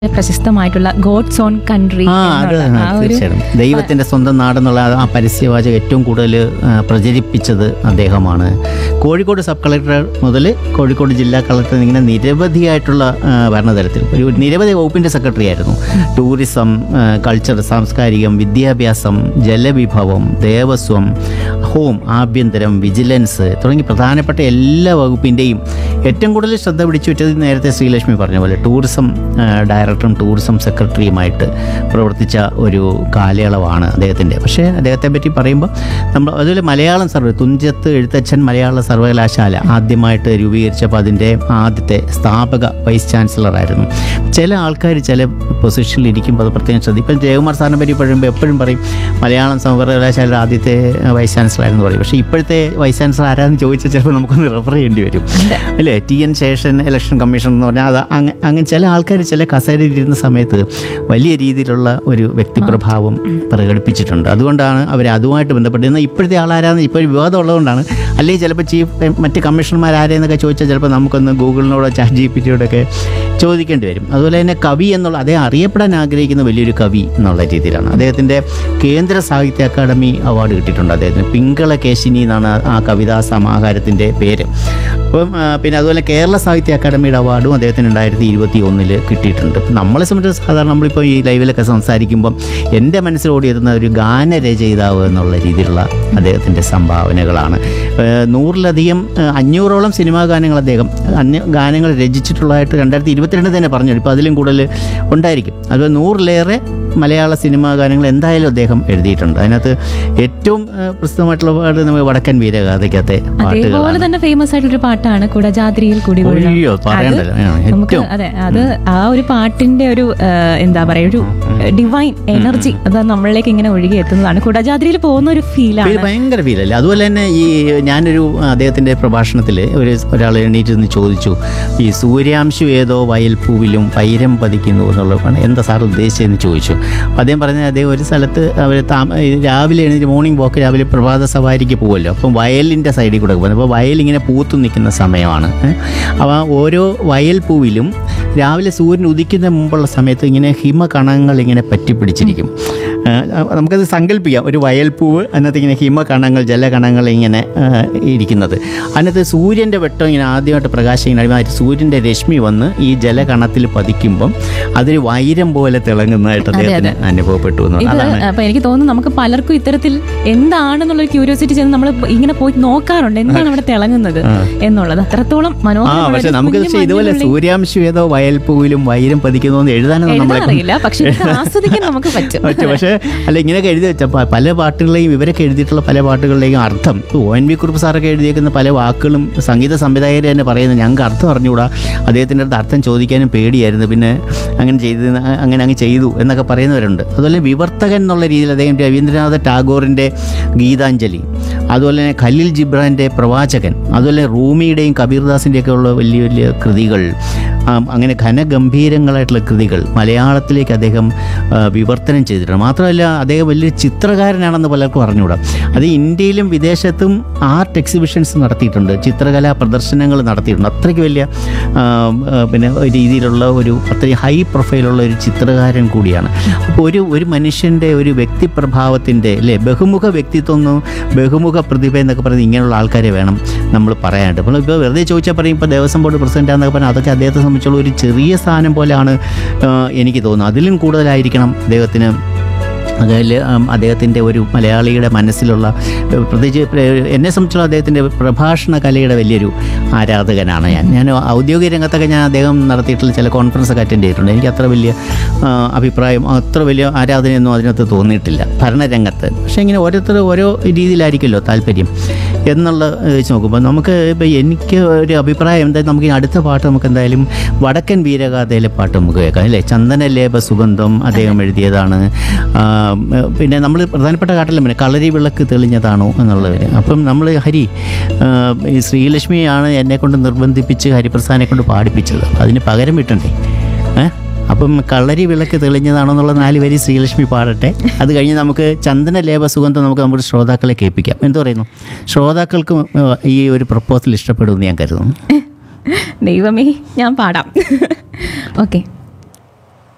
പ്രശസ്തമായിട്ടുള്ള God's own country ആ അത് തീർച്ചയായിട്ടും ദൈവത്തിന്റെ സ്വന്തം നാടെന്നുള്ള ആ- ആ പരസ്യവാചകം ഏറ്റവും കൂടുതൽ ആ, പ്രചരിപ്പിച്ചത് അദ്ദേഹമാണ് കോഴിക്കോട് സബ് കളക്ടർ മുതൽ കോഴിക്കോട് ജില്ലാ കളക്ടർ ഇങ്ങനെ നിരവധിയായിട്ടുള്ള ആ, ഭരണതലത്തിൽ ഒരു നിരവധി വകുപ്പിന്റെ സെക്രട്ടറി ആയിരുന്നു ടൂറിസം ആ, കൾച്ചർ സാംസ്കാരികം വിദ്യാഭ്യാസം ജലവിഭവം ദേവസ്വം ഹോം ആഭ്യന്തരം വിജിലൻസ് തുടങ്ങി പ്രധാനപ്പെട്ട എല്ലാ വകുപ്പിൻ്റെയും ഏറ്റവും കൂടുതൽ ശ്രദ്ധ പിടിച്ചു പറ്റിയത് നേരത്തെ ശ്രീലക്ഷ്മി പറഞ്ഞ പോലെ ടൂറിസം ആ, ഡയറക്ടറും ടൂറിസം സെക്രട്ടറിയുമായിട്ട് പ്രവർത്തിച്ച ഒരു കാലയളവാണ് അദ്ദേഹത്തിൻ്റെ പക്ഷേ അദ്ദേഹത്തെ പറ്റി പറയുമ്പോൾ നമ്മൾ അതുപോലെ മലയാളം സർവേ തുഞ്ചത്ത് എഴുത്തച്ഛൻ മലയാള സർവകലാശാല ആദ്യമായിട്ട് രൂപീകരിച്ചപ്പോൾ അതിൻ്റെ ആദ്യത്തെ സ്ഥാപക വൈസ് ചാൻസലറായിരുന്നു ചില ആൾക്കാർ ചില പൊസിഷനിൽ ഇരിക്കുമ്പോൾ അത് പ്രത്യേകം ശ്രദ്ധിക്കും ഇപ്പം ജയകുമാർ സാറിനെ പറ്റി പറയുമ്പോൾ എപ്പോഴും പറയും മലയാളം സർവകലാശാല ആദ്യത്തെ വൈസ് ചാൻസലർ ആയിരുന്നു പറയും പക്ഷേ ഇപ്പോഴത്തെ വൈസ് ചാൻസലർ ആരാന്ന് ചോദിച്ചാൽ ചിലപ്പോൾ നമുക്കൊന്ന് റെഫർ ചെയ്യേണ്ടി വരും അല്ലേ T N Seshan election commission എന്ന് പറഞ്ഞാൽ അത് അങ്ങ- അങ്ങനെ ചില ആൾക്കാർ ചില കസേരയിൽ ഇരുന്ന സമയത്ത് വലിയ രീതിയിലുള്ള ഒരു വ്യക്തിപ്രഭാവം പ്രകടിപ്പിച്ചിട്ടുണ്ട് അതുകൊണ്ടാണ് അവർ അതുമായിട്ട് ബന്ധപ്പെട്ട് എന്നാൽ ഇപ്പോഴത്തെ ആളാരാന്ന് ഇപ്പോൾ വിവാദം ഉള്ളതുകൊണ്ടാണ് അല്ലെങ്കിൽ ചിലപ്പോൾ ചീഫ് മറ്റ് കമ്മീഷണർമാർ ആരെയെന്നൊക്കെ ചോദിച്ചാൽ ചിലപ്പോൾ നമുക്കൊന്ന് ഗൂഗിളിനോടോ ചാറ്റ് ജി പി ടിയോടൊക്കെ ചോദിക്കേണ്ടി വരും അതുപോലെ തന്നെ കവി എന്നുള്ള അദ്ദേഹം അറിയപ്പെടാൻ ആഗ്രഹിക്കുന്ന വലിയൊരു കവി എന്നുള്ള രീതിയിലാണ് അദ്ദേഹത്തിൻ്റെ കേന്ദ്ര സാഹിത്യ അക്കാദമി അവാർഡ് കിട്ടിയിട്ടുണ്ട് അദ്ദേഹത്തിന് പിങ്കള കേശിനി എന്നാണ് ആ കവിതാ സമാഹാരത്തിൻ്റെ പേര് അപ്പം ആ, പിന്നെ അതുപോലെ കേരള സാഹിത്യ അക്കാദമിയുടെ അവാർഡും അദ്ദേഹത്തിന് രണ്ടായിരത്തി ഇരുപത്തി ഒന്നിൽ കിട്ടിയിട്ടുണ്ട് ഇപ്പം നമ്മളെ സംബന്ധിച്ച് സാധാരണ നമ്മളിപ്പോൾ ഈ ലൈവിലൊക്കെ സംസാരിക്കുമ്പം എൻ്റെ മനസ്സിൽ ഓടിയെത്തുന്ന ഒരു ഗാനരചയിതാവ് എന്നുള്ള രീതിയിലുള്ള അദ്ദേഹത്തിൻ്റെ സംഭാവനകളാണ് ഏഹ് നൂറിലധികം ഏഹ് അഞ്ഞൂറോളം സിനിമാ ഗാനങ്ങൾ അദ്ദേഹം അന്യ ഗാനങ്ങൾ രചിച്ചിട്ടുള്ളതായിട്ട് രണ്ടായിരത്തി ഇരുപത്തിരണ്ട് തന്നെ പറഞ്ഞു ഇപ്പോൾ അതിലും കൂടുതൽ ഉണ്ടായിരിക്കും അതുപോലെ നൂറിലേറെ മലയാള സിനിമാ ഗാനങ്ങൾ എന്തായാലും അദ്ദേഹം എഴുതിയിട്ടുണ്ട് അതിനകത്ത് ഏറ്റവും ഏഹ് പ്രസിദ്ധമായിട്ടുള്ള പാട്ട് നമ്മൾ വടക്കൻ വീരഗാഥയ്ക്കകത്തെ അതേപോലെ പാട്ടുകളാണ് തന്നെ ഫേമസ് ആയിട്ടൊരു പാട്ടാണ് കുടജാദ്രിയിൽ കൂടി വീഴും. ഒഴിയോ പറയണ്ടല്ലോ ആ, നമുക്ക് ഏറ്റവും അതെ അത് ആ ഒരു പാട്ടിന്റെ ഒരു ആ, എന്താ പറയാ ഒരു ഡിവൈൻ എനർജി അത് നമ്മളിലേക്ക് ഇങ്ങനെ ഒഴുകി എത്തുന്നതാണ് കുടജാദ്രിയിൽ പോകുന്ന ഒരു ഫീലാണ് ഇത് ഭയങ്കര ഫീലല്ലേ അതുപോലെ തന്നെ ഈ ഞാനൊരു അദ്ദേഹത്തിൻ്റെ പ്രഭാഷണത്തിൽ ഒരു ഒരാൾ എണീറ്റ് നിന്ന് ചോദിച്ചു ഈ സൂര്യാംശു ഏതോ വയൽപ്പൂവിലും പൈരം പതിക്കുന്നു എന്നുള്ളതാണ് എന്താ സാർ ഉദ്ദേശിച്ചതെന്ന് ചോദിച്ചു അപ്പോൾ അദ്ദേഹം പറഞ്ഞത് അദ്ദേഹം ഒരു സ്ഥലത്ത് അവർ താമ ഈ രാവിലെ എണീറ്റ് മോർണിംഗ് വാക്ക് രാവിലെ പ്രഭാത സവാരിക്ക് പോകുമല്ലോ അപ്പം വയലിൻ്റെ സൈഡിൽ കൂടെ പോകുന്നത് അപ്പോൾ വയൽ ഇങ്ങനെ പൂത്തു നിൽക്കുന്ന സമയമാണ് ഏ. അപ്പോൾ ഓരോ വയൽ പൂവിലും രാവിലെ സൂര്യൻ ഉദിക്കുന്ന മുമ്പുള്ള സമയത്ത് ഇങ്ങനെ ഹിമകണങ്ങൾ ഇങ്ങനെ പറ്റിപ്പിടിച്ചിരിക്കും ആ, നമുക്കത് സങ്കല്പിക്കാം ഒരു വയൽപ്പൂവ് അതിനകത്ത് ഇങ്ങനെ ഹിമകണങ്ങൾ ജലകണങ്ങൾ ഇങ്ങനെ ആ, ഇരിക്കുന്നത് അതിനകത്ത് സൂര്യൻ്റെ വെട്ടം ഇങ്ങനെ ആദ്യമായിട്ട് പ്രകാശം ഇങ്ങനെ അടിമാറ്റി സൂര്യൻ്റെ രശ്മി വന്ന് ഈ ജലകണത്തിൽ പതിക്കുമ്പം അതൊരു വൈരം പോലെ തിളങ്ങുന്നതായിട്ട് അദ്ദേഹത്തിന് അനുഭവപ്പെട്ടു എന്ന് ഇത് അതാണ് അപ്പൊ എനിക്ക് തോന്നുന്നു നമുക്ക് പലർക്കും ഇത്തരത്തിൽ എന്താണെന്നുള്ള ക്യൂരിയോസിറ്റി ചെന്ന് നമ്മൾ ഇങ്ങനെ പോയി നോക്കാറുണ്ട് എന്താണ് അവിടെ തിളങ്ങുന്നത് എന്നുള്ളത് അത്രത്തോളം ആ മനോഹരമായ പക്ഷെ ഒരു നമുക്ക് കുഞ്ഞു പക്ഷേ ഇതുപോലെ മഞ്ഞുള്ളിൽ സൂര്യാംശം ഏതോ വയൽപ്പൂവിലും വൈരം പതിക്കുന്നു എന്ന് എഴുതാനൊന്നും നമ്മളെ എഴുതാൻ അറിയില്ല പക്ഷെ ഇത് ആസ്വദിക്കാൻ നമുക്ക് പറ്റും പറ്റും പക്ഷേ അല്ല ഇങ്ങനെയൊക്കെ എഴുതി വെച്ച പ- പല പാട്ടുകളെയും ഇവരൊക്കെ എഴുതിയിട്ടുള്ള പല പാട്ടുകളുടെയും അർത്ഥം ഒ എൻ വി കുറുപ്പ് സാറൊക്കെ എഴുതിയേക്കുന്ന പല വാക്കുകളും സംഗീത സംവിധായകർ തന്നെ പറയുന്നത് ഞങ്ങൾക്ക് അർത്ഥം അറിഞ്ഞുകൂടാ അദ്ദേഹത്തിൻ്റെ അടുത്ത് അർത്ഥം ചോദിക്കാനും പേടിയായിരുന്നു പിന്നെ അങ്ങനെ ചെയ്ത് അങ്ങനെ അങ്ങ് ചെയ്തു എന്നൊക്കെ പറയുന്നവരുണ്ട് അതുപോലെ വിവർത്തകൻ എന്നുള്ള രീതിയിൽ അദ്ദേഹം രവീന്ദ്രനാഥ ടാഗോറിൻ്റെ ഗീതാഞ്ജലി അതുപോലെ തന്നെ ഖലീൽ ജിബ്രാൻ്റെ പ്രവാചകൻ അതുപോലെ റൂമിയുടെയും കബീർദാസിൻ്റെയൊക്കെ ഉള്ള വലിയ വലിയ കൃതികൾ ആ, അങ്ങനെ ഘനഗംഭീരങ്ങളായിട്ടുള്ള കൃതികൾ മലയാളത്തിലേക്ക് അദ്ദേഹം ആ, വിവർത്തനം ചെയ്തിട്ടുണ്ട് മാത്രമല്ല അദ്ദേഹം വലിയൊരു ചിത്രകാരനാണെന്ന് പലർക്കും അറിഞ്ഞുകൂടാ അത് ഇന്ത്യയിലും വിദേശത്തും ആർട്ട് എക്സിബിഷൻസ് നടത്തിയിട്ടുണ്ട് ചിത്രകലാ പ്രദർശനങ്ങൾ നടത്തിയിട്ടുണ്ട് അത്രയ്ക്ക് വലിയ ആ, ആ, പിന്നെ ഒരു രീതിയിലുള്ള ഒരു അത്രയും ഹൈ പ്രൊഫൈലുള്ള ഒരു ചിത്രകാരൻ കൂടിയാണ് അപ്പോൾ ഒരു ഒരു മനുഷ്യൻ്റെ ഒരു വ്യക്തിപ്രഭാവത്തിൻ്റെ അല്ലേ ബഹുമുഖ വ്യക്തിത്വം എന്നും ബഹുമുഖ പ്രതിഭ എന്നൊക്കെ പറയുന്നത് ഇങ്ങനെയുള്ള ആൾക്കാരെ വേണം നമ്മൾ പറയാനായിട്ട് അപ്പോൾ ഇപ്പോൾ വെറുതെ ചോദിച്ചാൽ പറയും ഇപ്പോൾ ദേവസ്വം ബോർഡ് പ്രസിഡന്റ് എന്നൊക്കെ പറഞ്ഞാൽ അതൊക്കെ അദ്ദേഹത്തെ സംബന്ധിച്ചുള്ള ഒരു ചെറിയ സ്ഥാനം പോലെയാണ് ആ, എനിക്ക് തോന്നുന്നത് അതിലും കൂടുതലായിരിക്കണം അദ്ദേഹത്തിന് അതിൽ അദ്ദേഹത്തിൻ്റെ ഒരു മലയാളിയുടെ മനസ്സിലുള്ള ഏഹ്, പ്രത്യേകിച്ച് പ്ര- എന്നെ സംബന്ധിച്ചുള്ള അദ്ദേഹത്തിൻ്റെ പ്രഭാഷണ കലയുടെ വലിയൊരു ആരാധകനാണ് ഞാൻ ഞാൻ ഔദ്യോഗിക രംഗത്തൊക്കെ ഞാൻ അദ്ദേഹം നടത്തിയിട്ടുള്ള ചില കോൺഫറൻസ് ഒക്കെ അറ്റൻഡ് ചെയ്തിട്ടുണ്ട് എനിക്ക് അത്ര വലിയ ആ, അഭിപ്രായം അത്ര വലിയ ആരാധനയൊന്നും അതിനകത്ത് തോന്നിയിട്ടില്ല ഭരണരംഗത്ത് പക്ഷേ ഇങ്ങനെ ഓരോരുത്തർ ഓരോ രീതിയിലായിരിക്കുമല്ലോ താല്പര്യം എന്നുള്ള ഇത് വെച്ച് നോക്കുമ്പോൾ നമുക്ക് ഇപ്പോൾ എനിക്ക് ഒരു അഭിപ്രായം എന്തായാലും നമുക്ക് ഈ അടുത്ത പാട്ട് നമുക്ക് എന്തായാലും വടക്കൻ വീരഗാഥയിലെ പാട്ട് നമുക്ക് കേൾക്കാം അല്ലേ ചന്ദനലേപ സുഗന്ധം അദ്ദേഹം എഴുതിയതാണ് ആ, പിന്നെ നമ്മൾ പ്രധാനപ്പെട്ട കാട്ടിലും പിന്നെ കളരി വിളക്ക് തെളിഞ്ഞതാണോ എന്നുള്ളത് അപ്പം നമ്മൾ ഹരി ആ, ഈ ശ്രീലക്ഷ്മിയാണ് എന്നെ കൊണ്ട് നിർബന്ധിപ്പിച്ച് ഹരിപ്രസാദിനെ കൊണ്ട് പാടിപ്പിച്ചത് അതിന് പകരം വിട്ടണ്ടേ ഏഹ് അപ്പം കളരി വിളക്ക് തെളിഞ്ഞതാണോ എന്നുള്ള നാല് വരി ശ്രീലക്ഷ്മി പാടട്ടെ അത് കഴിഞ്ഞ് നമുക്ക് ചന്ദന ലേപ സുഗന്ധം നമുക്ക് നമ്മുടെ ശ്രോതാക്കളെ കേൾപ്പിക്കാം എന്ത് പറയുന്നു ശ്രോതാക്കൾക്കും ഏഹ്, ഈ ഒരു പ്രപ്പോസൽ ഇഷ്ടപ്പെടുമെന്ന് ഞാൻ കരുതുന്നു ദൈവമേ ഞാൻ പാടാം ഓക്കെ